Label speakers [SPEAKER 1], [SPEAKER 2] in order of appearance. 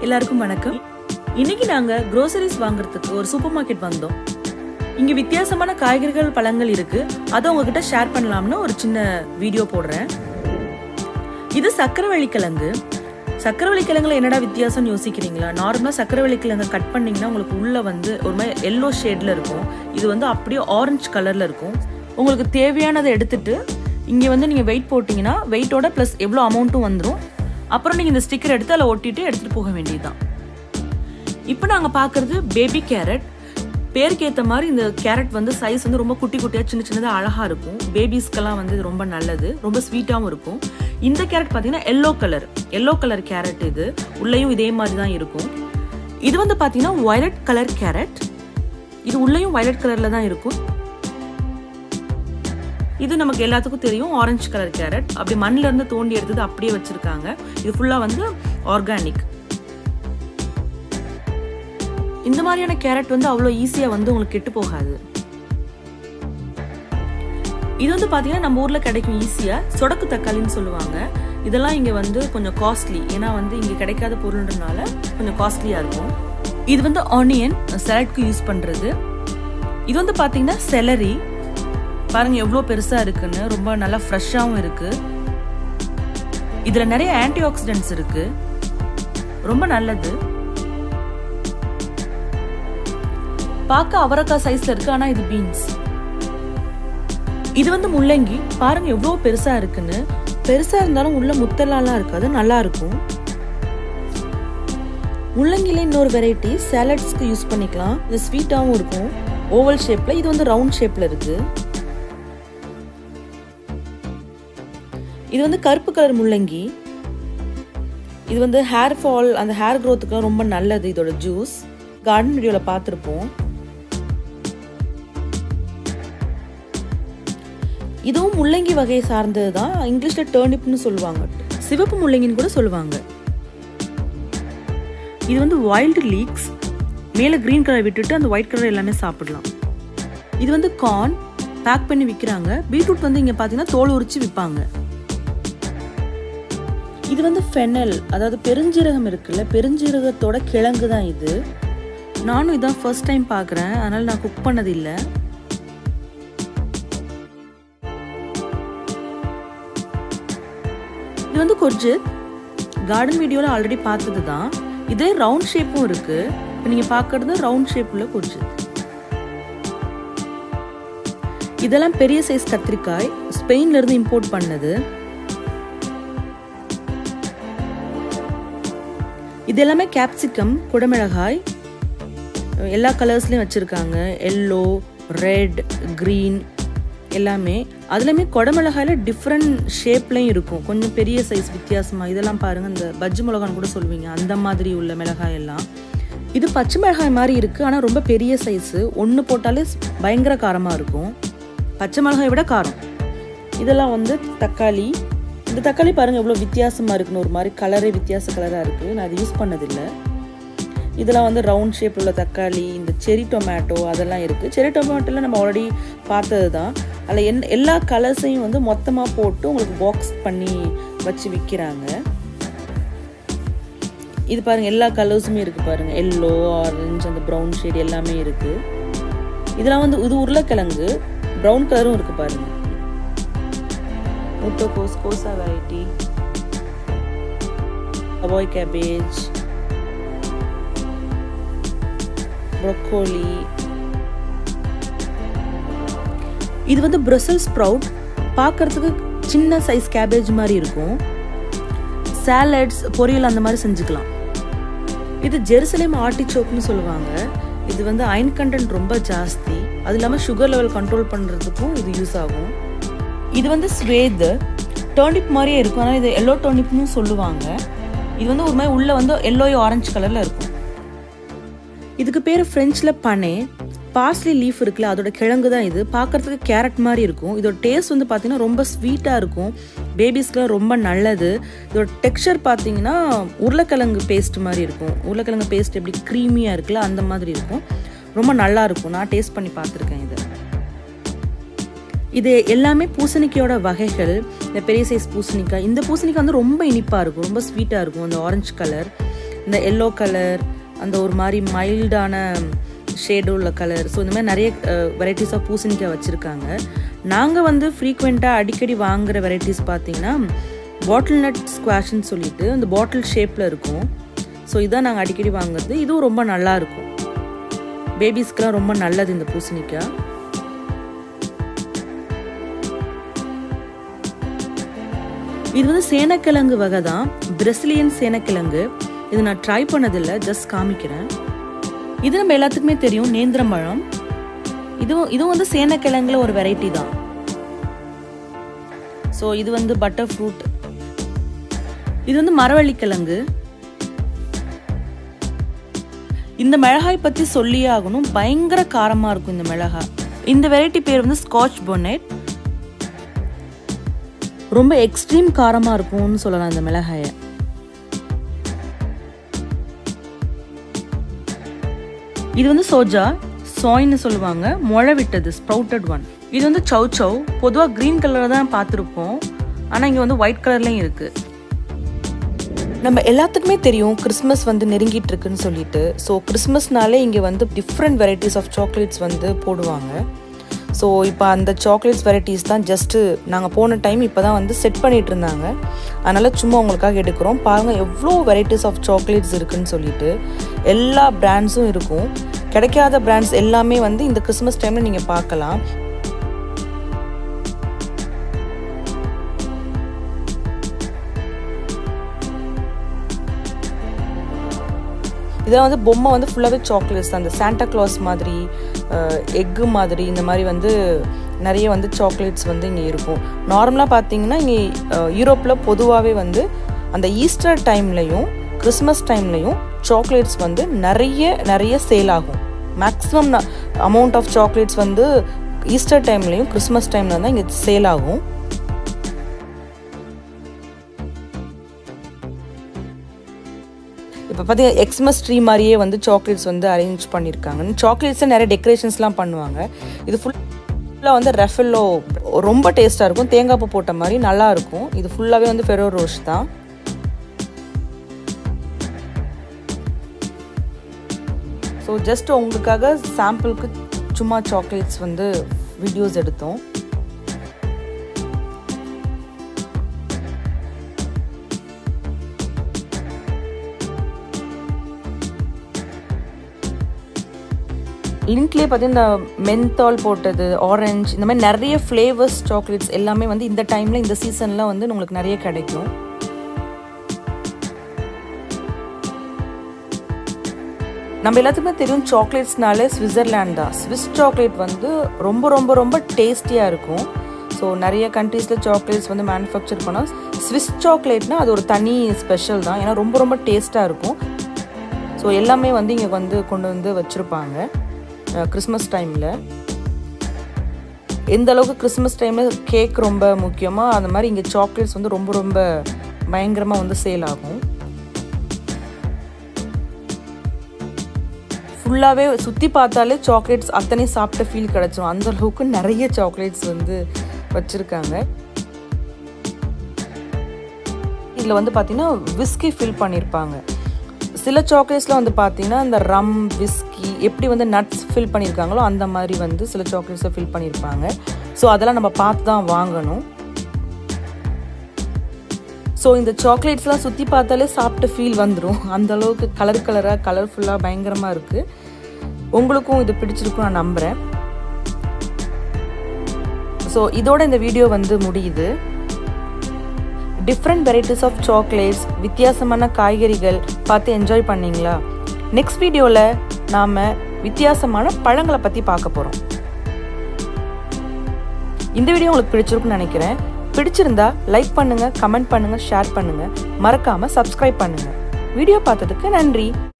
[SPEAKER 1] எல்லாருக்கும் வணக்கம் இன்னைக்கு நாங்க க்ரோசரிஸ் வாங்குறதுக்கு ஒரு சூப்பர் மார்க்கெட் வந்தோம் இங்க வித்தியாசமான காய்கறிகள் பழங்கள் இருக்கு அதை உங்ககிட்ட ஷேர் பண்ணலாம்னு ஒரு சின்ன வீடியோ போடுறேன் இது சக்கரவள்ளி கிழங்கு சக்கரவள்ளி கிழங்குல என்னடா வித்தியாசம்னு யோசிக்கிறீங்களா நார்மலா சக்கரவள்ளி கிழங்கு கட் பண்ணீங்கன்னா உங்களுக்கு உள்ள வந்து ஒரு மாதிரி எல்லோ ஷேட்ல இருக்கும் இது வந்து அப்படியே ஆரஞ்சு கலர்ல இருக்கும் உங்களுக்கு தேவையானதை எடுத்துட்டு இங்க வந்து நீங்க வெயிட் போட்டீங்கன்னா வெயிட்டோட ப்ளஸ் எவ்வளோ அமௌண்ட்டும் வந்துடும் அப்புறம் நீங்க இந்த ஸ்டிக்கர் எடுத்து அதில் ஒட்டிட்டு எடுத்துட்டு போக வேண்டியதுதான் இப்போ நாங்கள் பார்க்குறது பேபி கேரட் பேருக்கு ஏற்ற மாதிரி இந்த கேரட் வந்து சைஸ் வந்து ரொம்ப குட்டி குட்டியாக சின்ன சின்னதாக அழகாக இருக்கும் பேபிஸ்க்கெல்லாம் வந்து இது ரொம்ப நல்லது ரொம்ப ஸ்வீட்டாகவும் இருக்கும் இந்த கேரட் பார்த்தீங்கன்னா yellow colour yellow colour carrot இது உள்ளேயும் இதே மாதிரி தான் இருக்கும் இது வந்து பார்த்தீங்கன்னா வயலட் கலர் கேரட் இது உள்ளேயும் வயலட் கலரில் தான் இருக்கும் இது நமக்கு எல்லாத்துக்கும் தெரியும் ஆரஞ்சு கலர் கேரட் அப்படி மண்ணில இருந்து தோண்டி எடுத்தது அப்படியே வச்சிருக்காங்க இது ஃபுல்லா வந்து ஆர்கானிக் இந்த மாதிரியான கேரட் வந்து அவ்வளோ ஈஸியாக வந்து உங்களுக்கு கெட்டு போகாது இது வந்து பார்த்தீங்கன்னா நம்ம ஊரில் கிடைக்கும் ஈஸியாக சொடக்கு தக்காளின்னு சொல்லுவாங்க இதெல்லாம் இங்கே வந்து கொஞ்சம் காஸ்ட்லி ஏன்னா வந்து இங்கே கிடைக்காத பொருள்ன்றனால கொஞ்சம் காஸ்ட்லியாக இருக்கும் இது வந்து ஆனியன் சலாட்க்கு யூஸ் பண்ணுறது இது வந்து பார்த்தீங்கன்னா செலரி பாருங்க எவ்வளோ பெருசா இருக்குன்னு ரொம்ப நல்லா ஃப்ரெஷ்ஷாகவும் இருக்கு இதுல நிறைய ஆன்டி ஆக்சிடென்ட்ஸ் இருக்கு ரொம்ப நல்லது பார்க்க அவரக்காய் சைஸ்ல இருக்கு ஆனா இது பீன்ஸ் இது வந்து முள்ளங்கி பாருங்க எவ்வளோ பெருசா இருக்குன்னு பெருசா இருந்தாலும் உள்ள முத்தலாலாம் இருக்காது நல்லா இருக்கும் முள்ளங்கில இன்னொரு வெரைட்டி சாலட்ஸ்க்கு யூஸ் பண்ணிக்கலாம் இது ஸ்வீட்டாகவும் இருக்கும் ஓவல் ஷேப்ல இது வந்து ரவுண்ட் ஷேப்ல இருக்கு இது வந்து கருப்பு கலர் முள்ளங்கி இது வந்து ஹேர் ஃபால் அந்த ஹேர் க்ரோத்துக்குலாம் ரொம்ப நல்லது இதோட ஜூஸ் கார்டன் வீடியோவில் பார்த்துருப்போம் இதுவும் முள்ளங்கி வகையை சார்ந்தது தான் இங்கிலீஷில் டேர்னிப்னு சொல்லுவாங்க சிவப்பு முள்ளங்கின்னு கூட சொல்லுவாங்க இது வந்து வைல்டு லீக்ஸ் மேலே க்ரீன் கலர் விட்டுட்டு அந்த ஒயிட் கலர் எல்லாமே சாப்பிடலாம் இது வந்து கார்ன் பேக் பண்ணி விற்கிறாங்க பீட்ரூட் வந்து இங்கே பார்த்தீங்கன்னா தோல் உரிச்சு விற்பாங்க இது வந்து ஃபெனல் அதாவது பெருஞ்சீரகம் இருக்குல்ல பெருஞ்சீரகத்தோட கிழங்கு தான் இது நானும் இதான் ஃபர்ஸ்ட் டைம் பார்க்குறேன் அதனால நான் குக் பண்ணது இல்லை இது வந்து கொஜ்ஜு கார்டன் வீடியோவில் ஆல்ரெடி பார்த்தது தான் இதே ரவுண்ட் ஷேப்பும் இருக்கு இப்போ நீங்கள் பார்க்கறது ரவுண்ட் ஷேப் உள்ள கொஜ்ஜு இதெல்லாம் பெரிய சைஸ் கத்திரிக்காய் ஸ்பெயின்ல இருந்து இம்போர்ட் பண்ணது இது எல்லாமே கேப்சிகம் குடமிளகாய் எல்லா கலர்ஸ்லையும் வச்சுருக்காங்க எல்லோ ரெட் க்ரீன் எல்லாமே அதுலேயுமே குடமிளகாயில் டிஃப்ரெண்ட் ஷேப்லையும் இருக்கும் கொஞ்சம் பெரிய சைஸ் வித்தியாசமாக இதெல்லாம் பாருங்கள் இந்த பஜ்ஜி மிளகான்னு கூட சொல்லுவீங்க அந்த மாதிரி உள்ள மிளகாய் எல்லாம் இது பச்சை மிளகாய் மாதிரி இருக்குது ஆனால் ரொம்ப பெரிய சைஸு ஒன்று போட்டாலே பயங்கர காரமாக இருக்கும் பச்சை மிளகாயை விட காரம் இதெல்லாம் வந்து தக்காளி இந்த தக்காளி பாருங்கள் எவ்வளோ வித்தியாசமாக இருக்குன்னு ஒரு மாதிரி கலரே வித்தியாச கலராக இருக்குது நான் அதை யூஸ் பண்ணதில்லை இதெல்லாம் வந்து ரவுண்ட் ஷேப் உள்ள தக்காளி இந்த செரி டொமேட்டோ அதெல்லாம் இருக்குது செரி டொமேட்டோவில் நம்ம ஆல்ரெடி பார்த்தது தான் அதில் என் எல்லா கலர்ஸையும் வந்து மொத்தமாக போட்டு உங்களுக்கு பாக்ஸ் பண்ணி வச்சு விற்கிறாங்க இது பாருங்கள் எல்லா கலர்ஸுமே இருக்குது பாருங்கள் எல்லோ ஆரஞ்சு அந்த ப்ரௌன் ஷேட் எல்லாமே இருக்குது இதெல்லாம் வந்து இது உருளைக்கிழங்கு ப்ரௌன் கலரும் இருக்குது பாருங்கள் முட்டைக்கோஸ் கோசா வெரைட்டி அவாய் கேபேஜ் ப்ரொக்கோலி இது வந்து பிரசல் ஸ்ப்ரவுட் பார்க்கறதுக்கு சின்ன சைஸ் கேபேஜ் மாதிரி இருக்கும் சாலட்ஸ் பொரியல் அந்த மாதிரி செஞ்சுக்கலாம் இது ஜெருசலேம் ஆர்டிச்சோக்னு சொல்லுவாங்க இது வந்து அயன் கண்டென்ட் ரொம்ப ஜாஸ்தி அது இல்லாமல் சுகர் லெவல் கண்ட்ரோல் பண்ணுறதுக்கும் இது யூஸ் ஆகும் இது வந்து ஸ்வேது டர்னிப் மாதிரியே இருக்கும் ஆனால் இது எல்லோ டர்னிப்னு சொல்லுவாங்க இது வந்து ஒரு மாதிரி உள்ள வந்து எல்லோ ஆரஞ்சு கலர்ல இருக்கும் இதுக்கு பேர் ஃப்ரெஞ்சில் பனே பார்ஸ்லி லீஃப் இருக்குல்ல அதோட கிழங்கு தான் இது பார்க்கறதுக்கு கேரட் மாதிரி இருக்கும் இதோட டேஸ்ட் வந்து பார்த்தீங்கன்னா ரொம்ப ஸ்வீட்டாக இருக்கும் பேபிஸ்க்குலாம் ரொம்ப நல்லது இதோட டெக்ஸ்சர் பார்த்தீங்கன்னா உருளைக்கிழங்கு பேஸ்ட் மாதிரி இருக்கும் உருளைக்கிழங்கு பேஸ்ட் எப்படி க்ரீமியாக இருக்குல்ல அந்த மாதிரி இருக்கும் ரொம்ப நல்லா இருக்கும் நான் டேஸ்ட் பண்ணி பார்த்துருக்கேன் இது இது எல்லாமே பூசணிக்காயோட வகைகள் இந்த பெரிய சைஸ் பூசணிக்காய் இந்த பூசணிக்காய் வந்து ரொம்ப இனிப்பாக இருக்கும் ரொம்ப ஸ்வீட்டாக இருக்கும் அந்த ஆரஞ்சு கலர் இந்த எல்லோ கலர் அந்த ஒரு மாதிரி மைல்டான ஷேடு உள்ள கலர் ஸோ இந்த மாதிரி நிறைய வெரைட்டிஸ் ஆஃப் பூசணிக்காய் வச்சுருக்காங்க நாங்கள் வந்து ஃப்ரீக்வெண்ட்டாக அடிக்கடி வாங்குகிற வெரைட்டிஸ் பார்த்தீங்கன்னா பாட்டில் நட் ஸ்குவாஷ்ன்னு சொல்லிட்டு அந்த பாட்டில் ஷேப்பில் இருக்கும் ஸோ இதான் நாங்கள் அடிக்கடி வாங்குறது இதுவும் ரொம்ப நல்லா இருக்கும் பேபிஸ்க்கெலாம் ரொம்ப நல்லது இந்த பூசணிக்காய் இது வந்து சேனக்கிழங்கு வகை தான் பிரசிலியன் சேனக்கிழங்கு இது நான் ட்ரை பண்ணதில்லை ஜஸ்ட் காமிக்கிறேன் இது நம்ம எல்லாத்துக்குமே தெரியும் நேந்திரம் பழம் இதுவும் இதுவும் வந்து சேனக்கிழங்குல ஒரு வெரைட்டி தான் ஸோ இது வந்து பட்டர் ஃப்ரூட் இது வந்து மரவள்ளிக்கிழங்கு இந்த மிளகாய் பற்றி சொல்லியே ஆகணும் பயங்கர காரமாக இருக்கும் இந்த மிளகாய் இந்த வெரைட்டி பேர் வந்து ஸ்காட்ச் பொன்னேட் ரொம்ப எக்ஸ்ட்ரீம் காரமாக இருக்கும்னு சொல்லலாம் இந்த மிளகாயை இது வந்து சோஜா சாய்ன்னு சொல்லுவாங்க முளை விட்டது ஸ்ப்ரவுட்டட் ஒன் இது வந்து சவ் சவ் பொதுவாக க்ரீன் கலரில் தான் பார்த்துருப்போம் ஆனால் இங்கே வந்து ஒயிட் கலர்லேயும் இருக்குது நம்ம எல்லாத்துக்குமே தெரியும் கிறிஸ்மஸ் வந்து நெருங்கிட்டு இருக்குன்னு சொல்லிட்டு ஸோ கிறிஸ்மஸ்னாலே இங்கே வந்து டிஃப்ரெண்ட் வெரைட்டிஸ் ஆஃப் சாக்லேட்ஸ் வந்து போடுவாங்க ஸோ இப்போ அந்த சாக்லேட்ஸ் வெரைட்டிஸ் தான் ஜஸ்ட்டு நாங்கள் போன டைம் இப்போ தான் வந்து செட் பண்ணிகிட்டு இருந்தாங்க அதனால் சும்மா உங்களுக்காக எடுக்கிறோம் பாருங்கள் எவ்வளோ வெரைட்டிஸ் ஆஃப் சாக்லேட்ஸ் இருக்குன்னு சொல்லிட்டு எல்லா பிராண்ட்ஸும் இருக்கும் கிடைக்காத பிராண்ட்ஸ் எல்லாமே வந்து இந்த கிறிஸ்மஸ் டைமில் நீங்கள் பார்க்கலாம் இதெல்லாம் வந்து பொம்மை வந்து ஃபுல்லாகவே சாக்லேட்ஸ் தான் அந்த சாண்டா கிளாஸ் மாதிரி எக்கு மாதிரி இந்த மாதிரி வந்து நிறைய வந்து சாக்லேட்ஸ் வந்து இங்கே இருக்கும் நார்மலாக பார்த்தீங்கன்னா இங்கே யூரோப்பில் பொதுவாகவே வந்து அந்த ஈஸ்டர் டைம்லையும் கிறிஸ்மஸ் டைம்லையும் சாக்லேட்ஸ் வந்து நிறைய நிறைய சேல் ஆகும் மேக்ஸிமம் அமௌண்ட் ஆஃப் சாக்லேட்ஸ் வந்து ஈஸ்டர் டைம்லையும் கிறிஸ்மஸ் டைமில் தான் இங்கே சேல் ஆகும் இப்போ பார்த்தீங்கன்னா எக்ஸ்மஸ் ட்ரீ மாதிரியே வந்து சாக்லேட்ஸ் வந்து அரேஞ்ச் பண்ணியிருக்காங்க சாக்லேட்ஸில் நிறைய டெக்கரேஷன்ஸ்லாம் பண்ணுவாங்க இது ஃபுல்லாக வந்து ரெஃபல்லோ ரொம்ப டேஸ்ட்டாக இருக்கும் தேங்காய் பூ போட்ட மாதிரி நல்லா இருக்கும் இது ஃபுல்லாகவே வந்து ஃபெரோ ரோஷ் தான் ஸோ ஜஸ்ட் உங்களுக்காக சாம்பிளுக்கு சும்மா சாக்லேட்ஸ் வந்து வீடியோஸ் எடுத்தோம் லிங்க்லேயே பார்த்தீங்கன்னா இந்த மென்தால் போட்டது ஆரஞ்சு இந்த மாதிரி நிறைய ஃப்ளேவர்ஸ் சாக்லேட்ஸ் எல்லாமே வந்து இந்த டைமில் இந்த சீசனில் வந்து உங்களுக்கு நிறைய கிடைக்கும் நம்ம எல்லாத்துக்குமே தெரியும் சாக்லேட்ஸ்னாலே ஸ்விட்சர்லேண்ட் தான் ஸ்விஸ் சாக்லேட் வந்து ரொம்ப ரொம்ப ரொம்ப டேஸ்டியாக இருக்கும் ஸோ நிறைய கண்ட்ரீஸில் சாக்லேட்ஸ் வந்து மேனுஃபேக்சர் பண்ணால் ஸ்விஸ் சாக்லேட்னா அது ஒரு தனி ஸ்பெஷல் தான் ஏன்னா ரொம்ப ரொம்ப டேஸ்ட்டாக இருக்கும் ஸோ எல்லாமே வந்து இங்கே வந்து கொண்டு வந்து வச்சுருப்பாங்க கிறிஸ்மஸ் டைமில் எந்த அளவுக்கு கிறிஸ்மஸ் டைமில் கேக் ரொம்ப முக்கியமாக அந்த மாதிரி இங்கே சாக்லேட்ஸ் வந்து ரொம்ப ரொம்ப பயங்கரமாக வந்து சேல் ஆகும் ஃபுல்லாகவே சுற்றி பார்த்தாலே சாக்லேட்ஸ் அத்தனை சாப்பிட்ட ஃபீல் கிடச்சிரும் அந்த அளவுக்கு நிறைய சாக்லேட்ஸ் வந்து வச்சுருக்காங்க இதில் வந்து பார்த்தீங்கன்னா விஸ்கி ஃபில் பண்ணியிருப்பாங்க சில சாக்லேட்ஸில் வந்து பார்த்தீங்கன்னா இந்த ரம் விஸ்கி எப்படி வந்து நட்ஸ் ஃபில் பண்ணியிருக்காங்களோ அந்த மாதிரி வந்து சில சாக்லேட்ஸை ஃபில் பண்ணியிருப்பாங்க ஸோ அதெல்லாம் நம்ம பார்த்து தான் வாங்கணும் ஸோ இந்த சாக்லேட்ஸ்லாம் சுற்றி பார்த்தாலே சாப்பிட்டு ஃபீல் வந்துடும் அந்த அளவுக்கு கலர் கலராக கலர்ஃபுல்லாக பயங்கரமாக இருக்குது உங்களுக்கும் இது பிடிச்சிருக்கும் நான் நம்புகிறேன் ஸோ இதோட இந்த வீடியோ வந்து முடியுது டிஃப்ரெண்ட் வெரைட்டிஸ் ஆஃப் சாக்லேட்ஸ் வித்தியாசமான காய்கறிகள் பார்த்து என்ஜாய் பண்ணீங்களா நெக்ஸ்ட் வீடியோவில் நாம் வித்தியாசமான பழங்களை பற்றி பார்க்க போகிறோம் இந்த வீடியோ உங்களுக்கு பிடிச்சிருக்குன்னு நினைக்கிறேன் பிடிச்சிருந்தா லைக் பண்ணுங்க கமெண்ட் பண்ணுங்க ஷேர் பண்ணுங்க மறக்காம சப்ஸ்கிரைப் பண்ணுங்க வீடியோ பார்த்ததுக்கு நன்றி